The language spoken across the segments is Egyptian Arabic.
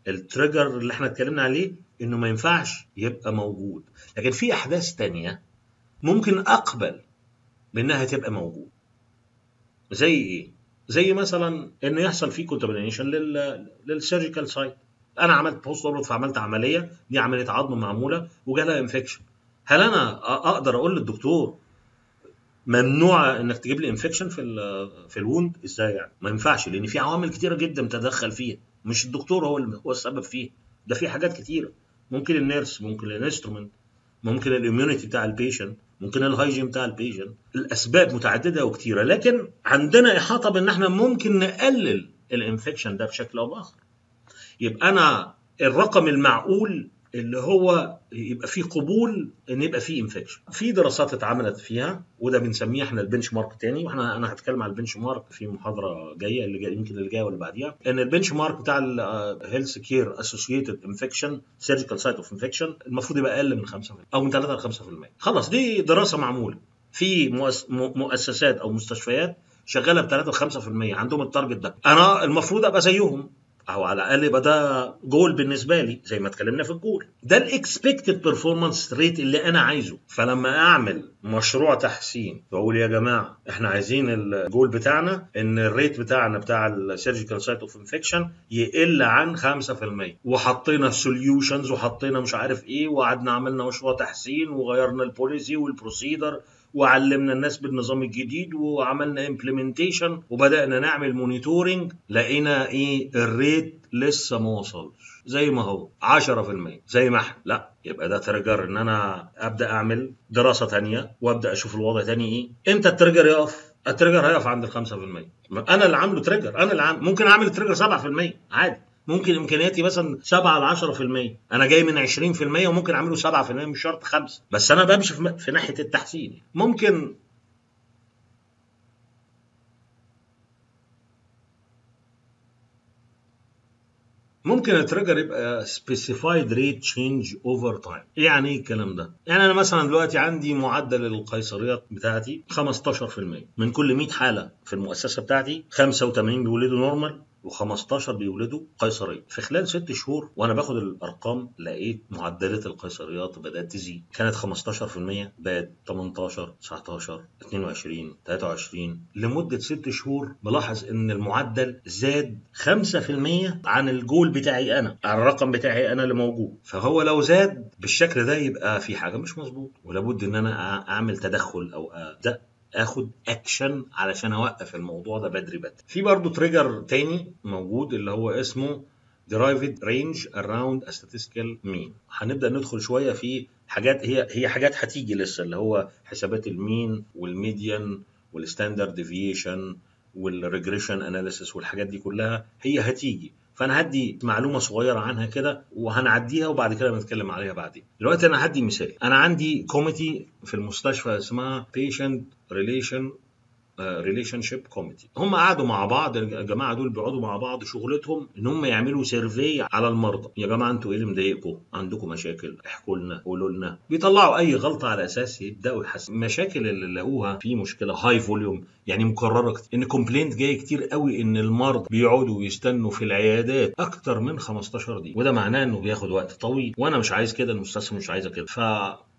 التريجر اللي احنا اتكلمنا عليه انه ما ينفعش يبقى موجود لكن في احداث تانية ممكن اقبل بانها تبقى موجود زي ايه زي مثلا انه يحصل فيه كونتامينيشن لل للسيرجيكال سايت انا عملت بوست اوبرت فعملت عمليه دي عمليه عظم معموله وجالها انفكشن هل انا اقدر اقول للدكتور ممنوع انك تجيب لي انفكشن في ال في الوند ازاي يعني ما ينفعش لان في عوامل كتيره جدا تدخل فيها مش الدكتور هو هو السبب فيه ده في حاجات كتيره ممكن النيرس ممكن الانسترومنت ممكن الاميونيتي بتاع البيشنت ممكن الهايجين بتاع البيشنت الاسباب متعدده وكتيره لكن عندنا احاطه بان احنا ممكن نقلل الانفكشن ده بشكل او باخر يبقى انا الرقم المعقول اللي هو يبقى فيه قبول ان يبقى فيه انفكشن في دراسات اتعملت فيها وده بنسميه احنا البنش مارك تاني واحنا انا هتكلم على البنش مارك في محاضره جايه اللي جاي يمكن اللي جايه واللي بعديها ان البنش مارك بتاع الهيلث كير اسوشيتد انفكشن سيرجيكال سايت اوف انفكشن المفروض يبقى اقل من 5% او من 3 ل 5% خلاص دي دراسه معموله في مؤسسات او مستشفيات شغاله ب 3 ل 5% عندهم التارجت ده انا المفروض ابقى زيهم او على الاقل يبقى ده جول بالنسبه لي زي ما اتكلمنا في الجول ده الاكسبكتد بيرفورمانس ريت اللي انا عايزه فلما اعمل مشروع تحسين واقول يا جماعه احنا عايزين الجول بتاعنا ان الريت بتاعنا بتاع السيرجيكال سايت اوف انفكشن يقل عن 5% وحطينا سوليوشنز وحطينا مش عارف ايه وقعدنا عملنا مشروع تحسين وغيرنا البوليسي والبروسيدر وعلمنا الناس بالنظام الجديد وعملنا امبلمنتيشن وبدانا نعمل مونيتورنج لقينا ايه الريت لسه ما وصلش زي ما هو 10% زي ما احنا لا يبقى ده تريجر ان انا ابدا اعمل دراسه تانية وابدا اشوف الوضع تاني ايه امتى التريجر يقف التريجر هيقف عند ال 5% انا اللي عامله تريجر انا اللي عامل ممكن اعمل تريجر 7% عادي ممكن امكانياتي مثلا 7 ل 10% انا جاي من 20% وممكن اعمله 7% مش شرط 5 بس انا بمشي في, في ناحيه التحسين ممكن ممكن التريجر يبقى specified rate change over time يعني ايه الكلام ده يعني انا مثلا دلوقتي عندي معدل القيصريات بتاعتي 15% من كل 100 حاله في المؤسسه بتاعتي 85 بيولدوا نورمال و15 بيولدوا قيصريه في خلال ست شهور وانا باخد الارقام لقيت معدلات القيصريات بدات تزيد كانت 15% بقت 18 19 22 23 لمده ست شهور بلاحظ ان المعدل زاد 5% عن الجول بتاعي انا عن الرقم بتاعي انا اللي موجود فهو لو زاد بالشكل ده يبقى في حاجه مش مظبوط ولابد ان انا اعمل تدخل او ده اخد اكشن علشان اوقف الموضوع ده بدري بدري في برضه تريجر تاني موجود اللي هو اسمه derived range around a statistical mean هنبدا ندخل شويه في حاجات هي هي حاجات هتيجي لسه اللي هو حسابات المين والميديان والستاندرد ديفيشن والريجريشن اناليسيس والحاجات دي كلها هي هتيجي فانا هدي معلومه صغيره عنها كده وهنعديها وبعد كده بنتكلم عليها بعدين دلوقتي انا هدي مثال انا عندي كوميتي في المستشفى اسمها patient relation ريليشن شيب كوميتي هم قعدوا مع بعض الجماعه دول بيقعدوا مع بعض شغلتهم ان هم يعملوا سيرفي على المرضى يا جماعه انتوا ايه اللي مضايقكم عندكم مشاكل احكوا لنا قولوا لنا بيطلعوا اي غلطه على اساس يبداوا يحسنوا المشاكل اللي لقوها في مشكله هاي فوليوم يعني مكرره كتير ان كومبلينت جاي كتير قوي ان المرضى بيقعدوا يستنوا في العيادات اكتر من 15 دقيقه وده معناه انه بياخد وقت طويل وانا مش عايز كده المستشفى مش عايزه كده ف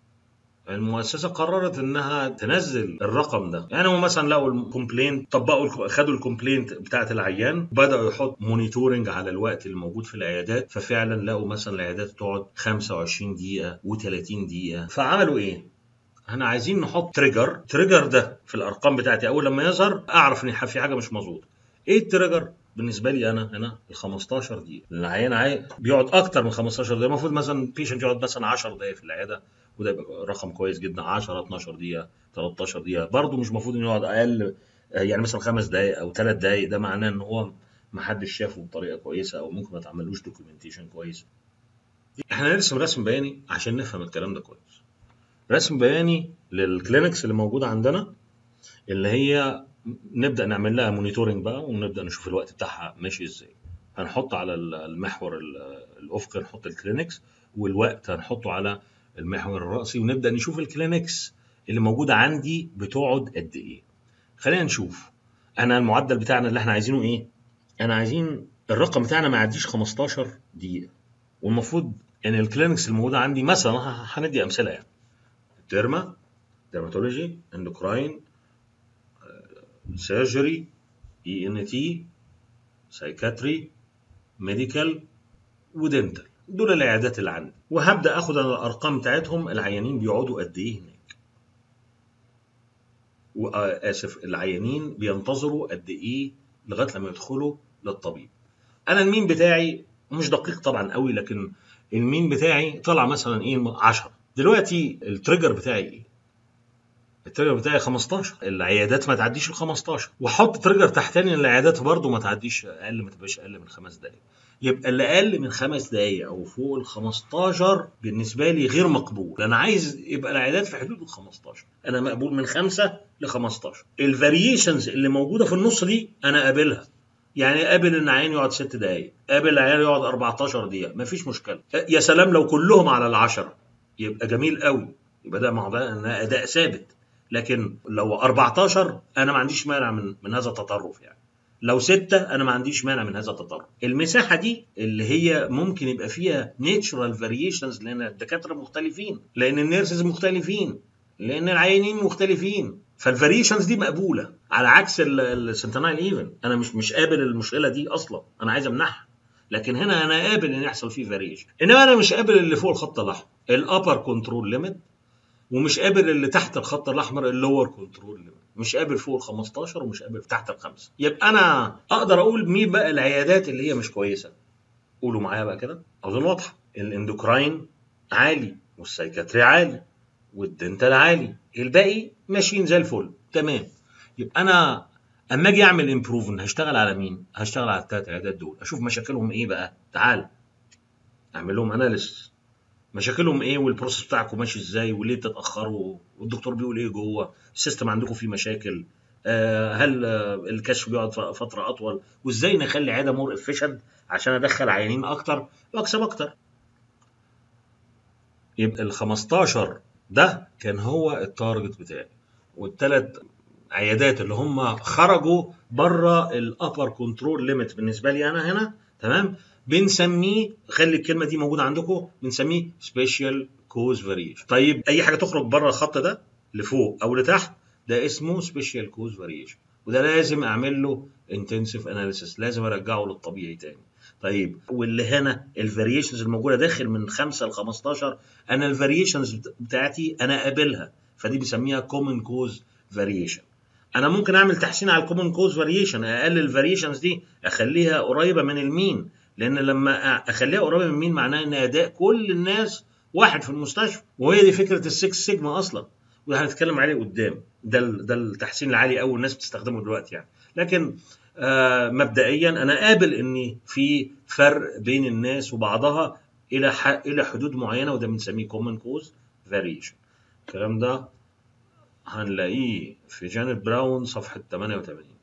المؤسسه قررت انها تنزل الرقم ده يعني هم مثلا لقوا الكومبلينت طبقوا خدوا الكومبلينت بتاعه العيان بداوا يحط مونيتورنج على الوقت الموجود في العيادات ففعلا لقوا مثلا العيادات تقعد 25 دقيقه و30 دقيقه فعملوا ايه احنا عايزين نحط تريجر تريجر ده في الارقام بتاعتي اول لما يظهر اعرف ان في حاجه مش مظبوطه ايه التريجر بالنسبه لي انا هنا ال 15 دقيقه العيان عاي... بيقعد اكتر من 15 دقيقه المفروض مثلا بيشنت يقعد مثلا 10 دقائق في العياده وده يبقى رقم كويس جدا 10 12 دقيقه 13 دقيقه برضه مش المفروض انه يقعد اقل يعني مثلا خمس دقائق او ثلاث دقائق ده معناه ان هو ما حدش شافه بطريقه كويسه او ممكن ما تعملوش دوكيومنتيشن كويس احنا نرسم رسم بياني عشان نفهم الكلام ده كويس رسم بياني للكلينكس اللي موجوده عندنا اللي هي نبدا نعمل لها مونيتورنج بقى ونبدا نشوف الوقت بتاعها ماشي ازاي هنحط على المحور الافقي نحط الكلينكس والوقت هنحطه على المحور الرأسي ونبدأ نشوف الكلينكس اللي موجودة عندي بتقعد قد إيه. خلينا نشوف أنا المعدل بتاعنا اللي إحنا عايزينه إيه؟ أنا عايزين الرقم بتاعنا ما يعديش 15 دقيقه والمفروض ان الكلينكس الموجوده عندي مثلا ه- هندي امثله يعني ديرما ديرماتولوجي اندوكراين سيرجري اي ان تي سايكاتري ميديكال ودنتال دول العيادات اللي عندي وهبدا اخد انا الارقام بتاعتهم العيانين بيقعدوا قد ايه هناك واسف العيانين بينتظروا قد ايه لغايه لما يدخلوا للطبيب انا المين بتاعي مش دقيق طبعا قوي لكن المين بتاعي طلع مثلا ايه 10 دلوقتي التريجر بتاعي ايه التريجر بتاعي 15 العيادات ما تعديش ال 15 واحط تريجر تحتاني ان العيادات برضو ما تعديش اقل ما تبقاش اقل من خمس دقائق يبقى اللي اقل من خمس دقائق او فوق ال 15 بالنسبه لي غير مقبول انا عايز يبقى العيادات في حدود ال 15 انا مقبول من 5 ل 15 الفاريشنز اللي موجوده في النص دي انا قابلها يعني قابل ان عيان يقعد 6 دقائق قابل عيان يقعد 14 دقيقه مفيش مشكله يا سلام لو كلهم على العشرة يبقى جميل قوي يبقى ده معناه اداء ثابت لكن لو 14 انا ما عنديش مانع من من هذا التطرف يعني لو ستة أنا ما عنديش مانع من هذا التطرف المساحة دي اللي هي ممكن يبقى فيها نيتشرال فاريشنز لأن الدكاترة مختلفين لأن النيرسز مختلفين لأن العيانين مختلفين فالفاريشنز دي مقبولة على عكس السنتنايل ايفن أنا مش مش قابل المشكلة دي أصلا أنا عايز أمنعها لكن هنا أنا قابل إن يحصل فيه فاريشن إنما أنا مش قابل اللي فوق الخط الأحمر الأبر كنترول ليميت ومش قابل اللي تحت الخط الاحمر اللور كنترول مش قابل فوق ال 15 ومش قابل تحت الخمسه يبقى انا اقدر اقول مين بقى العيادات اللي هي مش كويسه قولوا معايا بقى كده اظن واضحه الاندوكراين عالي والسايكاتري عالي والدنتال عالي الباقي ماشيين زي الفل تمام يبقى انا اما اجي اعمل امبروفن هشتغل على مين هشتغل على الثلاث عيادات دول اشوف مشاكلهم ايه بقى تعال اعمل لهم اناليسيس مشاكلهم ايه والبروسيس بتاعكم ماشي ازاي وليه بتتاخروا والدكتور بيقول ايه جوه السيستم عندكم فيه مشاكل آه هل آه الكشف بيقعد فتره اطول وازاي نخلي عياده مور افيشنت عشان ادخل عيانين اكتر واكسب اكتر يبقى ال 15 ده كان هو التارجت بتاعي والثلاث عيادات اللي هم خرجوا بره الابر كنترول ليميت بالنسبه لي انا هنا تمام بنسميه خلي الكلمه دي موجوده عندكم بنسميه سبيشال كوز فاريشن طيب اي حاجه تخرج بره الخط ده لفوق او لتحت ده اسمه سبيشال كوز فاريشن وده لازم اعمل له انتنسيف اناليسيس لازم ارجعه للطبيعي تاني طيب واللي هنا الفاريشنز الموجوده داخل من 5 ل 15 انا الفاريشنز بتاعتي انا قابلها فدي بنسميها كومن كوز فاريشن انا ممكن اعمل تحسين على الكومن كوز فاريشن اقلل الفاريشنز دي اخليها قريبه من المين لان لما اخليها قريبه من مين معناها ان اداء كل الناس واحد في المستشفى وهي دي فكره السكس سيجما اصلا وده هنتكلم عليه قدام ده ده التحسين العالي قوي الناس بتستخدمه دلوقتي يعني لكن آه مبدئيا انا قابل ان في فرق بين الناس وبعضها الى الى حدود معينه وده بنسميه كومن كوز فاريشن الكلام ده هنلاقيه في جانيت براون صفحه 88